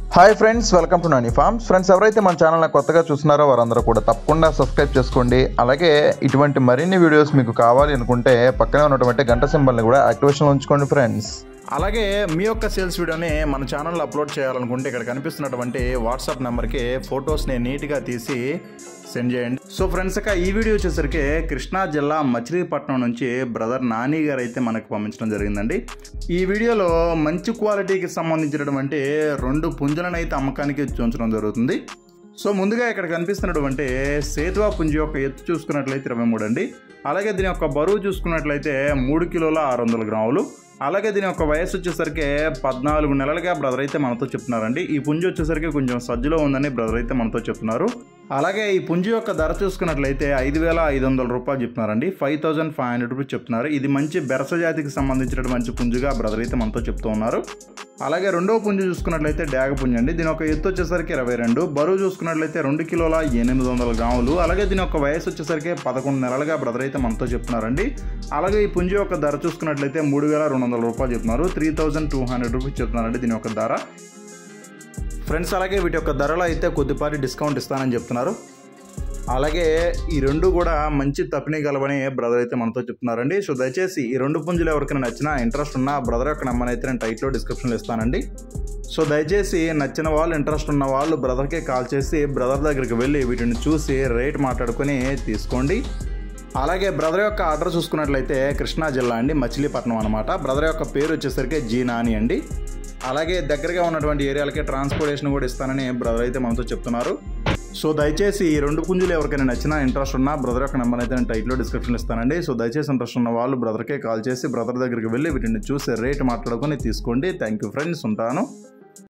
hi friends welcome to Nani farms friends ఎవరైతే మన ఛానల్ని కొత్తగా చూస్తున్నారో వారందరూ కూడా తప్పకుండా సబ్స్క్రైబ్ చేసుకోండి అలాగే ఇటువంటి మరిన్ని వీడియోస్ మీకు కావాలి అనుకుంటే పక్కనే ఉన్నటువంటి గంట సింబల్ని కూడా యాక్టివేషన్లో ఉంచుకోండి ఫ్రెండ్స్ అలాగే మీ యొక్క సేల్స్ వీడియోని మన ఛానల్లో అప్లోడ్ చేయాలనుకుంటే ఇక్కడ కనిపిస్తున్నటువంటి వాట్సాప్ నెంబర్కి ఫొటోస్ని నీట్గా తీసి సెండ్ చేయండి సో ఫ్రెండ్స్ ఇక ఈ వీడియో వచ్చేసరికి కృష్ణా జిల్లా మచిలీపట్నం నుంచి బ్రదర్ నాని గారు అయితే మనకు పంపించడం జరిగిందండి ఈ వీడియోలో మంచి క్వాలిటీకి సంబంధించినటువంటి రెండు పుంజులను అయితే అమ్మకానికి చూంచడం జరుగుతుంది సో ముందుగా ఇక్కడ కనిపిస్తున్నటువంటి సేతువా పుంజి యొక్క ఎత్తు చూసుకున్నట్లయితే ఇరవై మూడు అండి అలాగే దీని యొక్క బరువు చూసుకున్నట్లయితే మూడు కిలోల ఆరు వందల గ్రాములు అలాగే దీని యొక్క వయసు వచ్చేసరికి పద్నాలుగు నెలలుగా బ్రదర్ అయితే మనతో చెప్తున్నారండి ఈ పుంజి వచ్చేసరికి కొంచెం సజ్జలో ఉందని బ్రదర్ అయితే మనతో చెప్తున్నారు అలాగే ఈ పుంజి యొక్క ధర చూసుకున్నట్లయితే ఐదు వేల ఐదు వందల రూపాయలు చెప్తున్నారండి five thousand five hundred rupees చెప్తున్నారు ఇది మంచి బెరస జాతికి సంబంధించిన మంచి పుంజుగా బ్రదర్ అయితే మనతో చెప్తూ ఉన్నారు అలాగే రెండవ పుంజు చూసుకున్నట్లయితే డాగ పుంజు అండి దీని యొక్క ఎత్తు వచ్చేసరికి ఇరవై రెండు బరువు చూసుకున్నట్లయితే రెండు కిలోల ఎనిమిది వందల గ్రాములు అలాగే దీని యొక్క వయసు వచ్చేసరికి పదకొండు నెలలుగా బ్రదర్ అయితే మనతో చెప్తున్నారండి అలాగే ఈ పుంజు యొక్క ధర చూసుకున్నట్లయితే మూడు వేల రెండు వందల రూపాయలు చెప్తున్నారు three thousand two hundred rupees చెప్తున్నారండి దీని యొక్క ధర ఫ్రెండ్స్ అలాగే వీటి యొక్క ధరలో అయితే కొద్దిపాటి డిస్కౌంట్ ఇస్తానని చెప్తున్నారు అలాగే ఈ రెండు కూడా మంచి తప్పినీ గలవని బ్రదర్ అయితే మనతో చెప్తున్నారండి సో దయచేసి ఈ రెండు పుంజులు ఎవరికైనా నచ్చినా ఇంట్రెస్ట్ ఉన్నా బ్రదర్ యొక్క నెంబర్ అయితే నేను టైట్లో డిస్క్రిప్షన్లో ఇస్తానండి సో దయచేసి నచ్చిన వాళ్ళు ఇంట్రెస్ట్ ఉన్న వాళ్ళు బ్రదర్కే కాల్ చేసి బ్రదర్ దగ్గరికి వెళ్ళి వీటిని చూసి రేట్ మాట్లాడుకొని తీసుకోండి అలాగే బ్రదర్ యొక్క ఆర్డర్ చూసుకున్నట్లయితే కృష్ణా జిల్లా అండి మచిలీపట్నం అనమాట బ్రదర్ యొక్క పేరు వచ్చేసరికి జీ నాని అండి అలాగే దగ్గరగా ఉన్నటువంటి ఏరియాలకి ట్రాన్స్పోర్టేషన్ కూడా ఇస్తానని బ్రదర్ అయితే మనతో చెప్తున్నారు సో దయచేసి ఈ రెండు పుంజులు ఎవరికైనా నచ్చినా ఇంట్రెస్ట్ ఉన్నా బ్రదర్ యొక్క నెంబర్ అయితే నేను టైట్లో డిస్క్రిప్షన్ ఇస్తానండి సో దయచేసి ఇంట్రెస్ట్ ఉన్న వాళ్ళు బ్రదర్కే కాల్ చేసి బ్రదర్ దగ్గరికి వెళ్ళి వీటిని చూసి రేట్ మాట్లాడుకొని తీసుకోండి థ్యాంక్ యూ ఫ్రెండ్స్ ఉంటాను